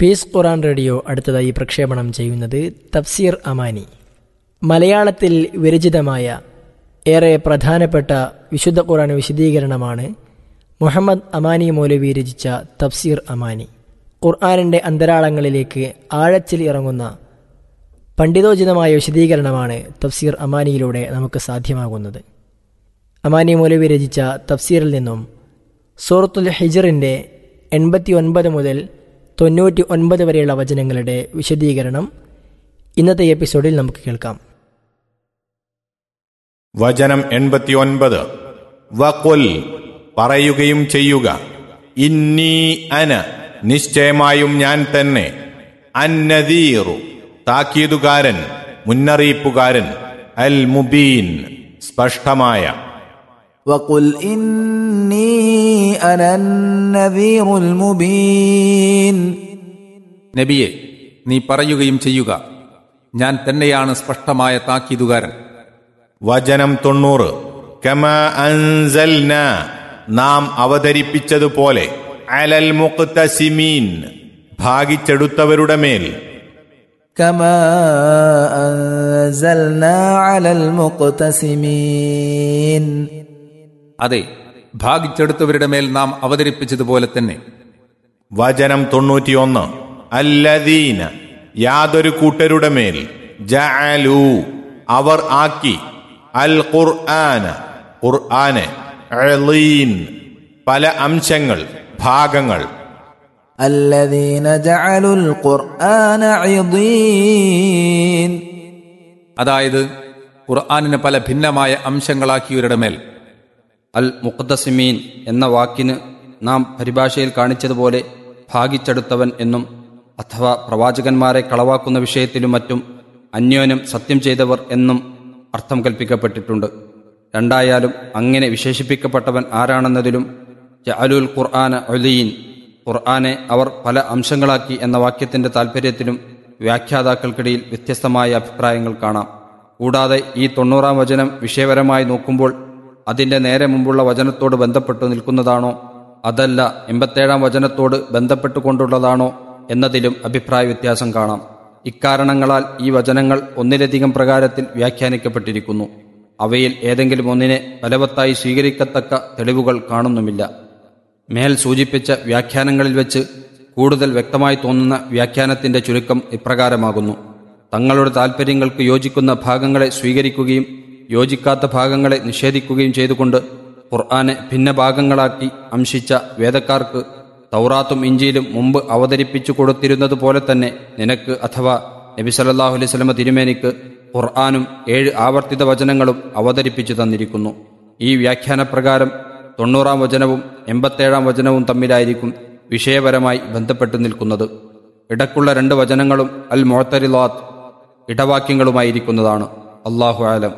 piece ഖുറാൻ radio അടുത്തതായി പ്രക്ഷേപണം ചെയ്യുന്നത് തഫ്സീർ അമാനി മലയാളത്തിൽ വിരചിതമായ ഏറെ പ്രധാനപ്പെട്ട വിശുദ്ധ ഖുറാൻ വിശദീകരണമാണ് മുഹമ്മദ് അമാനി മൗലവി രചിച്ച തഫ്സീർ അമാനി ഖുർആാനിൻ്റെ അന്തരാളങ്ങളിലേക്ക് ആഴത്തിൽ ഇറങ്ങുന്ന പണ്ഡിതോചിതമായ വിശദീകരണമാണ് തഫ്സീർ അമാനിയിലൂടെ നമുക്ക് സാധ്യമാകുന്നത് അമാനി മൗലവി രചിച്ച തഫ്സീറിൽ നിന്നും സൂറത്തുൽ ഹിജറിൻ്റെ എൺപത്തി ഒൻപത് മുതൽ തൊണ്ണൂറ്റി ഒൻപത് വരെയുള്ള വചനങ്ങളുടെ വിശദീകരണം ഇന്നത്തെ എപ്പിസോഡിൽ നമുക്ക് കേൾക്കാം വചനം എൺപത്തിയൊൻപത് വകുൽ പറയുകയും ചെയ്യുക ഇന്നീ അന നിശ്ചയമായും ഞാൻ തന്നെ അന്നദീറു താക്കീതുകാരൻ മുന്നറിയിപ്പുകാരൻ അൽ മുബീൻ സ്പഷ്ടമായ وقل إني أنا النذير المبين നബിയെ നീ പറയുകയും ചെയ്യുക ഞാൻ തന്നെയാണ് സ്പഷ്ടമായ താക്കീതുകാരൻ വചനം തൊണ്ണൂറ് കമ അൻസൽന നാം അവതരിപ്പിച്ചതുപോലെ അലൽ മുഖ്തസിമീൻ ഭാഗിച്ചെടുത്തവരുടെ മേൽ كما أنزلنا على المقتسمين അതെ ഭാഗിച്ചെടുത്തവരുടെ മേൽ നാം അവതരിപ്പിച്ചതുപോലെ തന്നെ വചനം തൊണ്ണൂറ്റിയൊന്ന് അല്ലദീന യാതൊരു കൂട്ടരുടെ മേൽ ജഅലു അവർ ആക്കി അൽ ഖുർആന ഖുർആന് അളീൻ പല അംശങ്ങൾ ഭാഗങ്ങൾ الذين جعلوا القرآن عضين അതായത് ഖുർആാനിന് പല ഭിന്നമായ അംശങ്ങളാക്കിയവരുടെ മേൽ അൽ മുഖദ്സിമീൻ എന്ന വാക്കിന് നാം പരിഭാഷയിൽ കാണിച്ചതുപോലെ ഭാഗിച്ചെടുത്തവൻ എന്നും അഥവാ പ്രവാചകന്മാരെ കളവാക്കുന്ന വിഷയത്തിലും മറ്റും അന്യോന്യം സത്യം ചെയ്തവർ എന്നും അർത്ഥം കൽപ്പിക്കപ്പെട്ടിട്ടുണ്ട് രണ്ടായാലും അങ്ങനെ വിശേഷിപ്പിക്കപ്പെട്ടവൻ ആരാണെന്നതിലും ജഅലുൽ ഖുർആന ഒലീൻ ഖുർആനെ അവർ പല അംശങ്ങളാക്കി എന്ന വാക്യത്തിന്റെ താൽപ്പര്യത്തിലും വ്യാഖ്യാതാക്കൾക്കിടയിൽ വ്യത്യസ്തമായ അഭിപ്രായങ്ങൾ കാണാം കൂടാതെ ഈ തൊണ്ണൂറാം വചനം വിഷയപരമായി നോക്കുമ്പോൾ അതിന്റെ നേരെ മുമ്പുള്ള വചനത്തോട് ബന്ധപ്പെട്ടു നിൽക്കുന്നതാണോ അതല്ല എൺപത്തേഴാം വചനത്തോട് ബന്ധപ്പെട്ടുകൊണ്ടുള്ളതാണോ എന്നതിലും അഭിപ്രായ വ്യത്യാസം കാണാം ഇക്കാരണങ്ങളാൽ ഈ വചനങ്ങൾ ഒന്നിലധികം പ്രകാരത്തിൽ വ്യാഖ്യാനിക്കപ്പെട്ടിരിക്കുന്നു അവയിൽ ഏതെങ്കിലും ഒന്നിനെ ബലവത്തായി സ്വീകരിക്കത്തക്ക തെളിവുകൾ കാണുന്നുമില്ല മേൽ സൂചിപ്പിച്ച വ്യാഖ്യാനങ്ങളിൽ വെച്ച് കൂടുതൽ വ്യക്തമായി തോന്നുന്ന വ്യാഖ്യാനത്തിന്റെ ചുരുക്കം ഇപ്രകാരമാകുന്നു തങ്ങളുടെ താൽപ്പര്യങ്ങൾക്ക് യോജിക്കുന്ന ഭാഗങ്ങളെ സ്വീകരിക്കുകയും യോജിക്കാത്ത ഭാഗങ്ങളെ നിഷേധിക്കുകയും ചെയ്തുകൊണ്ട് ഖുർആനെ ഭിന്ന ഭാഗങ്ങളാക്കി അംശിച്ച വേദക്കാർക്ക് തൗറാത്തും ഇഞ്ചിയിലും മുമ്പ് അവതരിപ്പിച്ചു കൊടുത്തിരുന്നത് പോലെ തന്നെ നിനക്ക് അഥവാ നബി സല്ലല്ലാഹു അലൈഹി വസല്ലമ തിരുമേനിക്ക് ഖുർആാനും ഏഴ് ആവർത്തിത വചനങ്ങളും അവതരിപ്പിച്ചു തന്നിരിക്കുന്നു ഈ വ്യാഖ്യാനപ്രകാരം തൊണ്ണൂറാം വചനവും എൺപത്തേഴാം വചനവും തമ്മിലായിരിക്കും വിഷയപരമായി ബന്ധപ്പെട്ടു നിൽക്കുന്നത് ഇടക്കുള്ള രണ്ട് വചനങ്ങളും അൽ മൊത്തരിലാത്ത് ഇടവാക്യങ്ങളുമായിരിക്കുന്നതാണ് അള്ളാഹു ആലം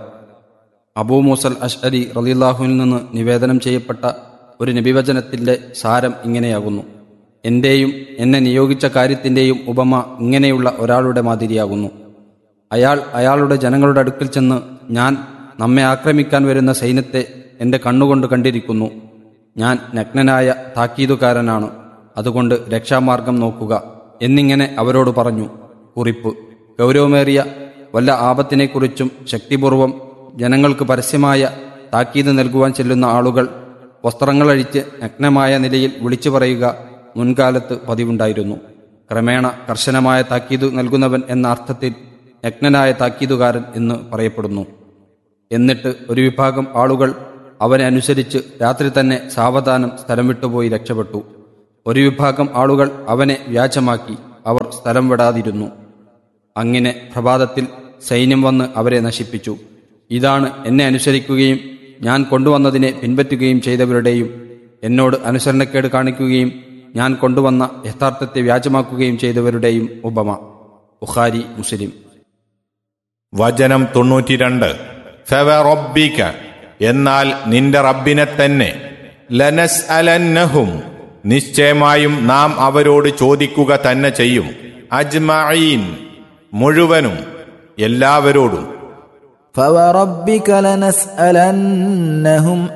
അബൂ മൂസൽ അഷ്അരി റലില്ലാഹുവിൽ നിന്ന് നിവേദനം ചെയ്യപ്പെട്ട ഒരു നബിവചനത്തിന്റെ സാരം ഇങ്ങനെയാകുന്നു എന്റെയും എന്നെ നിയോഗിച്ച കാര്യത്തിന്റെയും ഉപമ ഇങ്ങനെയുള്ള ഒരാളുടെ മാതിരിയാകുന്നു അയാൾ അയാളുടെ ജനങ്ങളുടെ അടുക്കൽ ചെന്ന് ഞാൻ നമ്മെ ആക്രമിക്കാൻ വരുന്ന സൈന്യത്തെ എന്റെ കണ്ണുകൊണ്ട് കണ്ടിരിക്കുന്നു ഞാൻ നഗ്നനായ താക്കീതുകാരനാണ് അതുകൊണ്ട് രക്ഷാമാർഗം നോക്കുക എന്നിങ്ങനെ അവരോട് പറഞ്ഞു കുറിപ്പ് ഗൗരവമേറിയ വല്ല ആപത്തിനെക്കുറിച്ചും ശക്തിപൂർവം ജനങ്ങൾക്ക് പരസ്യമായ താക്കീത് നൽകുവാൻ ചെല്ലുന്ന ആളുകൾ വസ്ത്രങ്ങളഴിച്ച് നഗ്നമായ നിലയിൽ വിളിച്ചു പറയുക മുൻകാലത്ത് പതിവുണ്ടായിരുന്നു ക്രമേണ കർശനമായ താക്കീത് നൽകുന്നവൻ എന്ന അർത്ഥത്തിൽ നഗ്നനായ താക്കീതുകാരൻ എന്ന് പറയപ്പെടുന്നു എന്നിട്ട് ഒരു വിഭാഗം ആളുകൾ അവനെ അനുസരിച്ച് രാത്രി തന്നെ സാവധാനം സ്ഥലം വിട്ടുപോയി രക്ഷപ്പെട്ടു ഒരു വിഭാഗം ആളുകൾ അവനെ വ്യാജമാക്കി അവർ സ്ഥലം വിടാതിരുന്നു അങ്ങനെ പ്രഭാതത്തിൽ സൈന്യം വന്ന് അവരെ നശിപ്പിച്ചു ഇതാണ് എന്നെ അനുസരിക്കുകയും ഞാൻ കൊണ്ടുവന്നതിനെ പിൻപറ്റുകയും ചെയ്തവരുടെയും എന്നോട് അനുസരണക്കേട് കാണിക്കുകയും ഞാൻ കൊണ്ടുവന്ന യഥാർത്ഥത്തെ വ്യാജമാക്കുകയും ചെയ്തവരുടെയും ഉപമ ബുഖാരി മുസ്ലിം വചനം തൊണ്ണൂറ്റിരണ്ട് ഫവറബ്ബിക എന്നാൽ നിന്റെ റബ്ബിനെ തന്നെ ലനസ് അലന്നഹും നിശ്ചയമായും നാം അവരോട് ചോദിക്കുക തന്നെ ചെയ്യും അജ്മഈൻ മുഴുവനും എല്ലാവരോടും فوربك لنسألنهم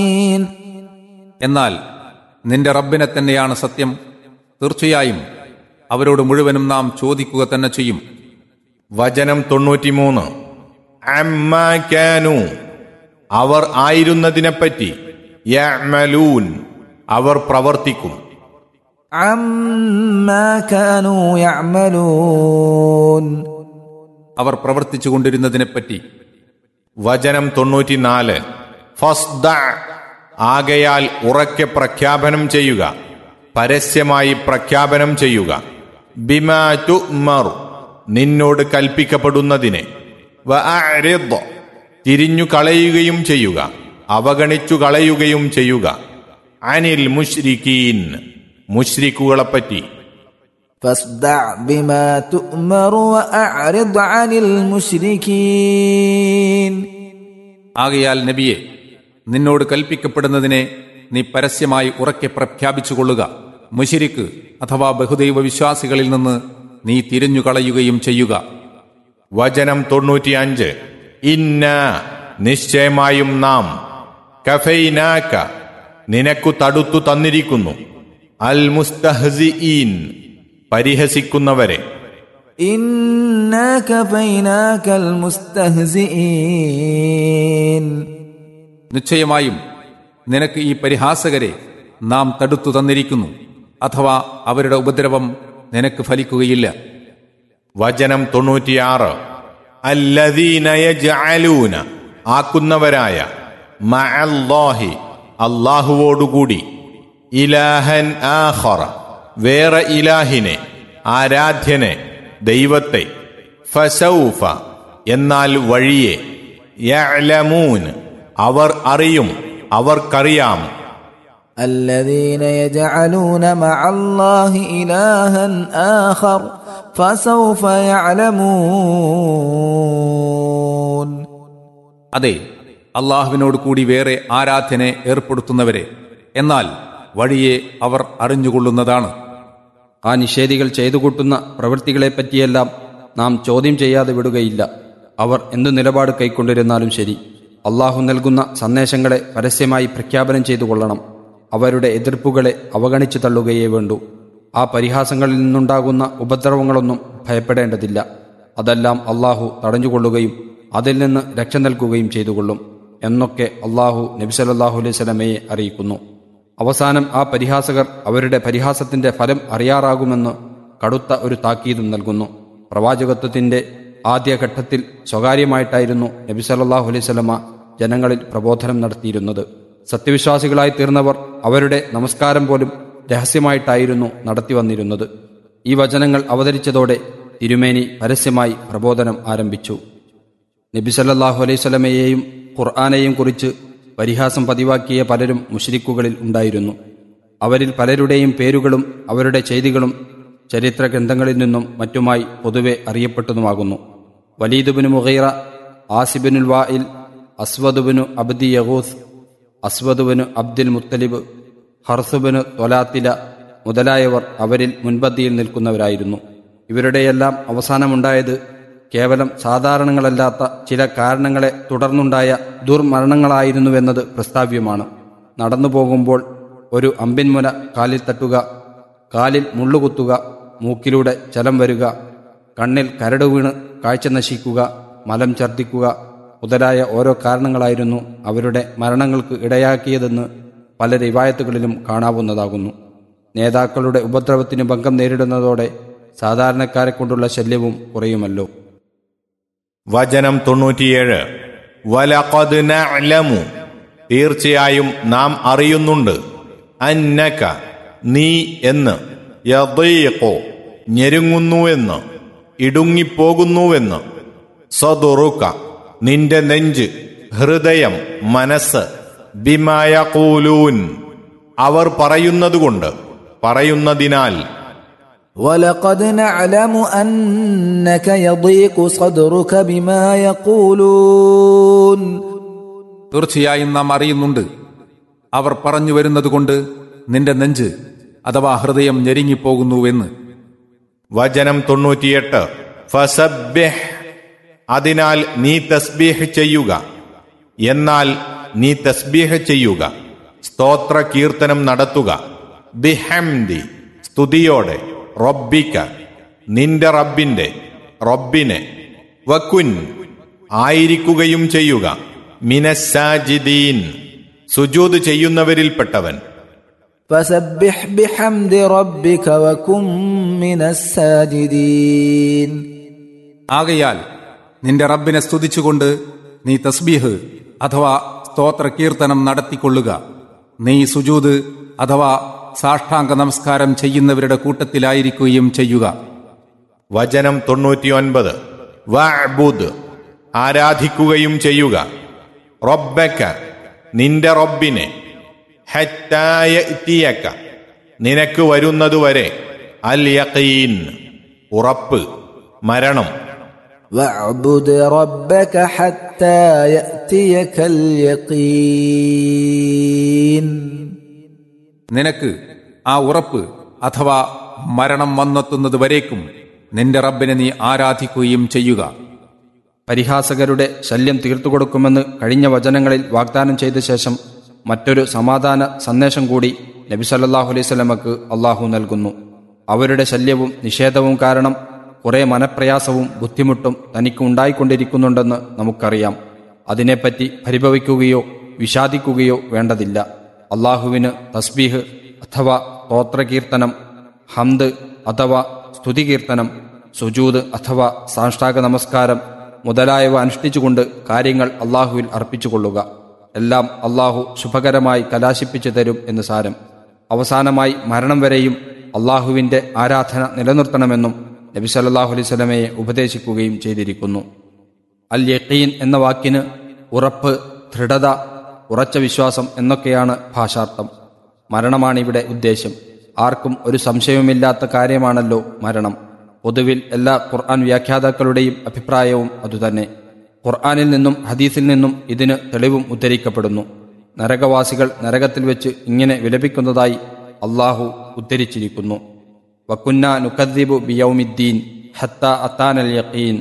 أجمعين എന്നാൽ നിന്റെ റബ്ബിനെ തന്നെയാണ് സത്യം തീർച്ചയായും അവരോട് മുഴുവനും നാം ചോദിക്കുക തന്നെ ചെയ്യും വചനം തൊണ്ണൂറ്റിമൂന്ന് അമ്മാനു അവർ ആയിരുന്നതിനെപ്പറ്റി യഅ്മലൂൻ അവർ പ്രവർത്തിക്കും عما كانوا يعملون അവർ പ്രവർത്തിച്ചു കൊണ്ടിരുന്നതിനെപ്പറ്റി വചനം തൊണ്ണൂറ്റിനാല് ഫസ്ദ ആകയാൽ ഉറക്കെ പ്രഖ്യാപനം ചെയ്യുക പരസ്യമായി പ്രഖ്യാപനം ചെയ്യുക ബിമാ തുഅ്മർ നിന്നോട് കൽപ്പിക്കപ്പെടുന്നതിനെ വഅരിദ് തിരിഞ്ഞു കളയുകയും ചെയ്യുക അവഗണിച്ചു കളയുകയും ചെയ്യുക അനിൽ മുഷ്രിക്കീൻ മുഷ്രിക്കുകളെപ്പറ്റി فاصدع بما تؤمر وأعرض عن المشركين ആകയാൽ നബിയെ നിന്നോട് കൽപ്പിക്കപ്പെടുന്നതിനെ നീ പരസ്യമായി ഉറക്കെ പ്രഖ്യാപിച്ചുകൊള്ളുക മുഷിരിക്ക് അഥവാ ബഹുദൈവ വിശ്വാസികളിൽ നിന്ന് നീ തിരിഞ്ഞു കളയുകയും ചെയ്യുക വചനം തൊണ്ണൂറ്റിയഞ്ച് ഇന്ന നിശ്ചയമായും നാം കഫൈനാക്ക നിനക്കു തടുത്തു തന്നിരിക്കുന്നു അൽ മുസ്തഹ്സിഈൻ പരിഹസിക്കുന്നവരെ إنا كفيناك المستهزئين നിശ്ചയമായും നിനക്ക് ഈ പരിഹാസകരെ നാം തടുത്തു തന്നിരിക്കുന്നു അഥവാ അവരുടെ ഉപദ്രവം നിനക്ക് ഫലിക്കുകയില്ല വചനം തൊണ്ണൂറ്റിയാറ് അല്ലദീനയജഅലൂന ആക്കുന്നവരായ മഅല്ലാഹി അല്ലാഹുവോടുകൂടി ഇലാഹൻ ആഖറ വേറെ ഇലാഹിനെ ആരാധ്യനെ ദൈവത്തെ ഫസൗഫ എന്നാൽ വഴിയെ യഅലമൂൻ അവർ അറിയും അവർക്കറിയാം الذين يجعلون مع الله إلها آخر فسوف يعلمون അതെ അള്ളാഹുവിനോട് കൂടി വേറെ ആരാധനെ ഏർപ്പെടുത്തുന്നവരെ എന്നാൽ വഴിയെ അവർ അറിഞ്ഞുകൊള്ളുന്നതാണ് ആ നിഷേധികൾ ചെയ്തു കൂട്ടുന്ന പ്രവൃത്തികളെപ്പറ്റിയെല്ലാം നാം ചോദ്യം ചെയ്യാതെ വിടുകയില്ല അവർ എന്തു നിലപാട് കൈക്കൊണ്ടിരുന്നാലും ശരി അള്ളാഹു നൽകുന്ന സന്ദേശങ്ങളെ പരസ്യമായി പ്രഖ്യാപനം ചെയ്തു കൊള്ളണം അവരുടെ എതിർപ്പുകളെ അവഗണിച്ചു തള്ളുകയേ വേണ്ടൂ ആ പരിഹാസങ്ങളിൽ നിന്നുണ്ടാകുന്ന ഉപദ്രവങ്ങളൊന്നും ഭയപ്പെടേണ്ടതില്ല അതെല്ലാം അള്ളാഹു തടഞ്ഞുകൊള്ളുകയും അതിൽ നിന്ന് രക്ഷ നൽകുകയും ചെയ്തുകൊള്ളും എന്നൊക്കെ അള്ളാഹു നബിസലല്ലാഹു അലൈഹി സ്വലമയെ അറിയിക്കുന്നു അവസാനം ആ പരിഹാസകർ അവരുടെ പരിഹാസത്തിന്റെ ഫലം അറിയാറാകുമെന്ന് കടുത്ത ഒരു താക്കീതും നൽകുന്നു പ്രവാചകത്വത്തിന്റെ ആദ്യഘട്ടത്തിൽ സ്വകാര്യമായിട്ടായിരുന്നു നബി സല്ലല്ലാഹു അലൈഹി സ്വലമ ജനങ്ങളിൽ പ്രബോധനം നടത്തിയിരുന്നത് സത്യവിശ്വാസികളായി തീർന്നവർ അവരുടെ നമസ്കാരം പോലും രഹസ്യമായിട്ടായിരുന്നു നടത്തി വന്നിരുന്നത് ഈ വചനങ്ങൾ അവതരിച്ചതോടെ തിരുമേനി പരസ്യമായി പ്രബോധനം ആരംഭിച്ചു നബി സല്ലല്ലാഹു അലൈഹി സ്വലമയെയും ഖുർആാനെയും കുറിച്ച് പരിഹാസം പതിവാക്കിയ പലരും മുഷരിക്കുകളിൽ ഉണ്ടായിരുന്നു അവരിൽ പലരുടെയും പേരുകളും അവരുടെ ചെയ്തികളും ചരിത്ര ഗ്രന്ഥങ്ങളിൽ നിന്നും മറ്റുമായി പൊതുവെ അറിയപ്പെട്ടതുമാകുന്നു വലീദുബിന് മുഹൈറ ആസിബിനുൽ വായിൽ അസ്വദുബിനു അബ്ദി യഹൂസ് അസ്വദുബിന് അബ്ദുൽ മുത്തലിബ് ഹർസുബിന് തൊലാത്തില മുതലായവർ അവരിൽ മുൻപന്തിയിൽ നിൽക്കുന്നവരായിരുന്നു ഇവരുടെയെല്ലാം അവസാനമുണ്ടായത് കേവലം സാധാരണങ്ങളല്ലാത്ത ചില കാരണങ്ങളെ തുടർന്നുണ്ടായ ദുർമരണങ്ങളായിരുന്നുവെന്നത് പ്രസ്താവ്യമാണ് നടന്നു പോകുമ്പോൾ ഒരു അമ്പിൻമുന കാലിൽ തട്ടുക കാലിൽ മുള്ളുകുത്തുക മൂക്കിലൂടെ ചലം വരിക കണ്ണിൽ കരട് വീണ് കാഴ്ച നശിക്കുക മലം ഛർദ്ദിക്കുക മുതലായ ഓരോ കാരണങ്ങളായിരുന്നു അവരുടെ മരണങ്ങൾക്ക് ഇടയാക്കിയതെന്ന് പല റിവായത്തുകളിലും കാണാവുന്നതാകുന്നു നേതാക്കളുടെ ഉപദ്രവത്തിന് ഭംഗം നേരിടുന്നതോടെ സാധാരണക്കാരെ കൊണ്ടുള്ള ശല്യവും കുറയുമല്ലോ വചനം തൊണ്ണൂറ്റിയേഴ് വലഖദ് നഅലമു തീർച്ചയായും നാം അറിയുന്നുണ്ട് അന്നക നീ എന്ന് യദീഖു ഞെരുങ്ങുന്നുവെന്ന് ഇടുങ്ങിപ്പോകുന്നുവെന്ന് സദുറുക നിന്റെ നെഞ്ച് ഹൃദയം മനസ്സ് ബിമായകൂലൂൻ അവർ പറയുന്നതുകൊണ്ട് പറയുന്നതിനാൽ ولقد نعلم أنك يضيق صدرك بما يقولون തീർച്ചയായും നാം അറിയുന്നുണ്ട് അവർ പറഞ്ഞു വരുന്നതുകൊണ്ട് നിന്റെ നെഞ്ച് അഥവാ ഹൃദയം ഞെരുങ്ങിപ്പോകുന്നുവെന്ന് വചനം തൊണ്ണൂറ്റിയെട്ട് ഫസബ്ബിഹ് അതിനാൽ നീ തസ്ബീഹ് ചെയ്യുക എന്നാൽ നീ തസ്ബീഹ് ചെയ്യുക സ്തോത്ര കീർത്തനം നടത്തുക ബിഹംദി സ്തുതിയോടെ റബ്ബിക്ക നിന്റെ റബ്ബിന്റെ റബ്ബിനെ വക്കുൻ ആയിരിക്കുകയും ചെയ്യുക മിനസാജിദീൻ സുജൂദ് ചെയ്യുന്നവരിൽപ്പെട്ടവൻ فسبح بحمد ربك وكن من الساجدين ആകയാൽ നിന്റെ റബ്ബിനെ സ്തുതിച്ചുകൊണ്ട് നീ തസ്ബീഹ് അഥവാ സ്തോത്ര കീർത്തനം നടത്തിക്കൊള്ളുക നീ സുജൂദ് അഥവാ സാഷ്ടാംഗ നമസ്കാരം ചെയ്യുന്നവരുടെ കൂട്ടത്തിലായിരിക്കുകയും ചെയ്യുക വചനം തൊണ്ണൂറ്റിയൊൻപത് വഅ്ബുദ് ആരാധിക്കുകയും ചെയ്യുക റബ്ബക്ക നിന്റെ റബ്ബിനെ ഹത്തായ ഇത്തിയക്ക നിനക്ക് വരുന്നതുവരെ അൽ യഖീൻ ഉറപ്പ് മരണം واعبد ربك حتى يأتيك اليقين നിനക്ക് ആ ഉറപ്പ് അഥവാ മരണം വന്നെത്തുന്നത് വരേക്കും നിന്റെ റബ്ബിനെ നീ ആരാധിക്കുകയും ചെയ്യുക പരിഹാസകരുടെ ശല്യം തീർത്തുകൊടുക്കുമെന്ന് കഴിഞ്ഞ വചനങ്ങളിൽ വാഗ്ദാനം ചെയ്ത ശേഷം മറ്റൊരു സമാധാന സന്ദേശം കൂടി നബി സല്ലല്ലാഹു അലൈഹി സ്വലമക്ക് അള്ളാഹു നൽകുന്നു അവരുടെ ശല്യവും നിഷേധവും കാരണം കുറെ മനപ്രയാസവും ബുദ്ധിമുട്ടും തനിക്ക് ഉണ്ടായിക്കൊണ്ടിരിക്കുന്നുണ്ടെന്ന് നമുക്കറിയാം അതിനെപ്പറ്റി പരിഭവിക്കുകയോ വിഷാദിക്കുകയോ വേണ്ടതില്ല അള്ളാഹുവിന് തസ്ബീഹ് അഥവാ സ്തോത്രകീർത്തനം ഹംദ് അഥവാ സ്തുതികീർത്തനം സുജൂദ് അഥവാ സാഷ്ടാംഗ നമസ്കാരം മുതലായവ അനുഷ്ഠിച്ചുകൊണ്ട് കാര്യങ്ങൾ അള്ളാഹുവിൽ അർപ്പിച്ചുകൊള്ളുക എല്ലാം അള്ളാഹു ശുഭകരമായി കലാശിപ്പിച്ചു തരും എന്ന് സാരം അവസാനമായി മരണം വരെയും അള്ളാഹുവിന്റെ ആരാധന നിലനിർത്തണമെന്നും നബി സല്ലല്ലാഹു അലൈഹി സ്വലമയെ ഉപദേശിക്കുകയും ചെയ്തിരിക്കുന്നു അൽ യഖീൻ എന്ന വാക്കിന് ഉറപ്പ് ദൃഢത ഉറച്ച വിശ്വാസം എന്നൊക്കെയാണ് ഭാഷാർത്ഥം മരണമാണ് ഇവിടെ ഉദ്ദേശ്യം ആർക്കും ഒരു സംശയവുമില്ലാത്ത കാര്യമാണല്ലോ മരണം പൊതുവിൽ എല്ലാ ഖുർആൻ വ്യാഖ്യാതാക്കളുടെയും അഭിപ്രായവും അതുതന്നെ ഖുർആനിൽ നിന്നും ഹദീസിൽ നിന്നും ഇതിന് തെളിവും ഉദ്ധരിക്കപ്പെടുന്നു നരകവാസികൾ നരകത്തിൽ വെച്ച് ഇങ്ങനെ വിലപിക്കുന്നതായി അള്ളാഹു ഉദ്ധരിച്ചിരിക്കുന്നു വക്കുന്ന നുക്കദ്ദീബു ബിയൗമിദ്ദീൻ ഹത്ത അത്താനൽ യഖീൻ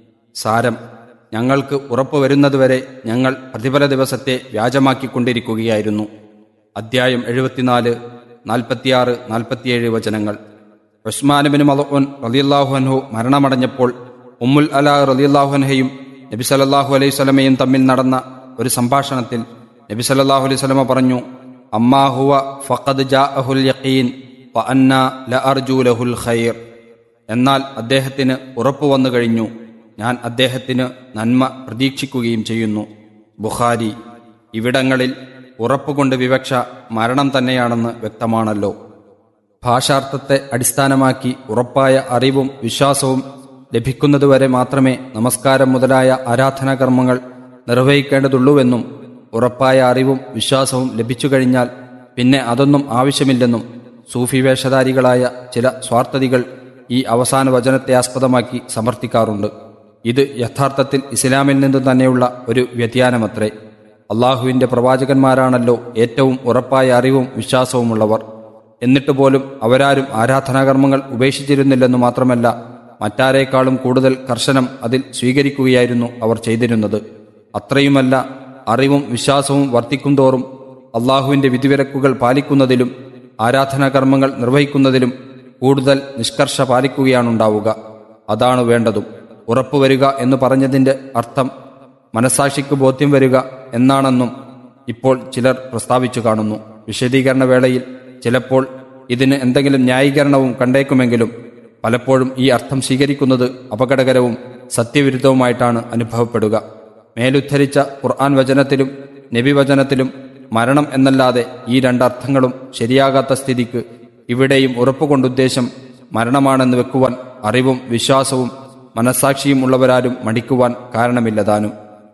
സാരം ഞങ്ങൾക്ക് ഉറപ്പു വരുന്നതുവരെ ഞങ്ങൾ പ്രതിഫല ദിവസത്തെ വ്യാജമാക്കിക്കൊണ്ടിരിക്കുകയായിരുന്നു അദ്ധ്യായം എഴുപത്തിനാല് നാൽപ്പത്തിയാറ് നാൽപ്പത്തിയേഴ് വചനങ്ങൾ ഉസ്മാനുബിന് മലോൻ റലിയല്ലാഹു അൻഹു മരണമടഞ്ഞപ്പോൾ ഉമ്മുൽ അല റലിയല്ലാഹു അൻഹയും നബി സല്ലല്ലാഹു അലൈഹി സ്വലമയും തമ്മിൽ നടന്ന ഒരു സംഭാഷണത്തിൽ നബി സല്ലല്ലാഹു അലൈഹി സ്വലമ പറഞ്ഞു അമ്മാഹുവ ഫഖദ് ജാഅഹുൽ യഖീൻ വ അന്ന ലഅർജു ലഹുൽ ഖൈർ എന്നാൽ അദ്ദേഹത്തിന് ഉറപ്പു വന്നു കഴിഞ്ഞു ഞാൻ അദ്ദേഹത്തിന് നന്മ പ്രതീക്ഷിക്കുകയും ചെയ്യുന്നു ബുഖാരി ഇവിടങ്ങളിൽ ഉറപ്പുകൊണ്ട് വിവക്ഷ മരണം തന്നെയാണെന്ന് വ്യക്തമാണല്ലോ ഭാഷാർത്ഥത്തെ അടിസ്ഥാനമാക്കി ഉറപ്പായ അറിവും വിശ്വാസവും ലഭിക്കുന്നതുവരെ മാത്രമേ നമസ്കാരം മുതലായ ആരാധനാകർമ്മങ്ങൾ നിർവഹിക്കേണ്ടതുള്ളൂവെന്നും ഉറപ്പായ അറിവും വിശ്വാസവും ലഭിച്ചു കഴിഞ്ഞാൽ പിന്നെ അതൊന്നും ആവശ്യമില്ലെന്നും സൂഫി വേഷധാരികളായ ചില സ്വാർത്ഥതികൾ ഈ അവസാന വചനത്തെ ആസ്പദമാക്കി സമർത്ഥിക്കാറുണ്ട് ഇത് യഥാർത്ഥത്തിൽ ഇസ്ലാമിൽ നിന്നു തന്നെയുള്ള ഒരു വ്യതിയാനമത്രേ അള്ളാഹുവിന്റെ പ്രവാചകന്മാരാണല്ലോ ഏറ്റവും ഉറപ്പായ അറിവും വിശ്വാസവുമുള്ളവർ എന്നിട്ട് പോലും അവരാരും ആരാധനാകർമ്മങ്ങൾ ഉപേക്ഷിച്ചിരുന്നില്ലെന്നു മാത്രമല്ല മറ്റാരേക്കാളും കൂടുതൽ കർശനം അതിൽ സ്വീകരിക്കുകയായിരുന്നു അവർ ചെയ്തിരുന്നത് അത്രയുമല്ല അറിവും വിശ്വാസവും വർദ്ധിക്കും തോറും അള്ളാഹുവിന്റെ വിധിവിലക്കുകൾ പാലിക്കുന്നതിലും ആരാധനാകർമ്മങ്ങൾ നിർവഹിക്കുന്നതിലും കൂടുതൽ നിഷ്കർഷ പാലിക്കുകയാണുണ്ടാവുക അതാണ് വേണ്ടതും ഉറപ്പുവരിക എന്ന് പറഞ്ഞതിന്റെ അർത്ഥം മനസാക്ഷിക്ക് ബോധ്യം വരിക എന്നാണെന്നും ഇപ്പോൾ ചിലർ പ്രസ്താവിച്ചു കാണുന്നു വിശദീകരണ വേളയിൽ ചിലപ്പോൾ ഇതിന് എന്തെങ്കിലും ന്യായീകരണവും കണ്ടേക്കുമെങ്കിലും പലപ്പോഴും ഈ അർത്ഥം സ്വീകരിക്കുന്നത് അപകടകരവും സത്യവിരുദ്ധവുമായിട്ടാണ് അനുഭവപ്പെടുക മേലുദ്ധരിച്ച ഖുർആൻ വചനത്തിലും നബി വചനത്തിലും മരണം എന്നല്ലാതെ ഈ രണ്ടർത്ഥങ്ങളും ശരിയാകാത്ത സ്ഥിതിക്ക് ഇവിടെയും ഉറപ്പുകൊണ്ടുദ്ദേശം മരണമാണെന്ന് വെക്കുവാൻ അറിവും വിശ്വാസവും മനസാക്ഷിയും ഉള്ളവരാരും മടിക്കുവാൻ കാരണമില്ലതാനും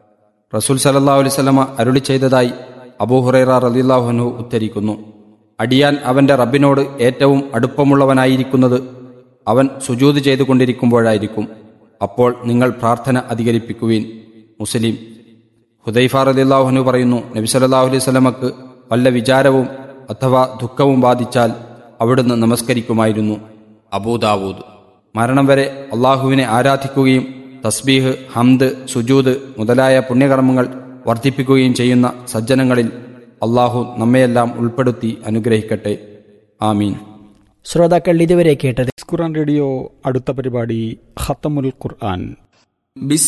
റസൂൽ സലല്ലാ അലൈവല്ലമ അരുളി ചെയ്തതായി അബൂഹുറൈറ റലില്ലാഹുനു ഉദ്ധരിക്കുന്നു അടിയാൻ അവന്റെ റബ്ബിനോട് ഏറ്റവും അടുപ്പമുള്ളവനായിരിക്കുന്നത് അവൻ സുജൂത് ചെയ്തുകൊണ്ടിരിക്കുമ്പോഴായിരിക്കും അപ്പോൾ നിങ്ങൾ പ്രാർത്ഥന അധികരിപ്പിക്കുവീൻ മുസ്ലിം ഹുദൈഫ റലില്ലാഹുനു പറയുന്നു നബി സല്ലല്ലാഹു അലൈഹി സ്വലമക്ക് വല്ല വിചാരവും അഥവാ ദുഃഖവും ബാധിച്ചാൽ അവിടുന്ന് നമസ്കരിക്കുമായിരുന്നു അബൂദാവൂദ് മരണം വരെ അള്ളാഹുവിനെ ആരാധിക്കുകയും തസ്ബീഹ് ഹംദ് സുജൂദ് മുതലായ പുണ്യകർമ്മങ്ങൾ വർദ്ധിപ്പിക്കുകയും ചെയ്യുന്ന സജ്ജനങ്ങളിൽ അള്ളാഹു നമ്മയെല്ലാം ഉൾപ്പെടുത്തി അനുഗ്രഹിക്കട്ടെ ആമീൻ ശ്രോതാക്കൾ ഇതുവരെ കേട്ടത് ഖുർആൻ റേഡിയോ അടുത്ത പരിപാടി ഖത്തമുൽ ഖുർആൻ بسم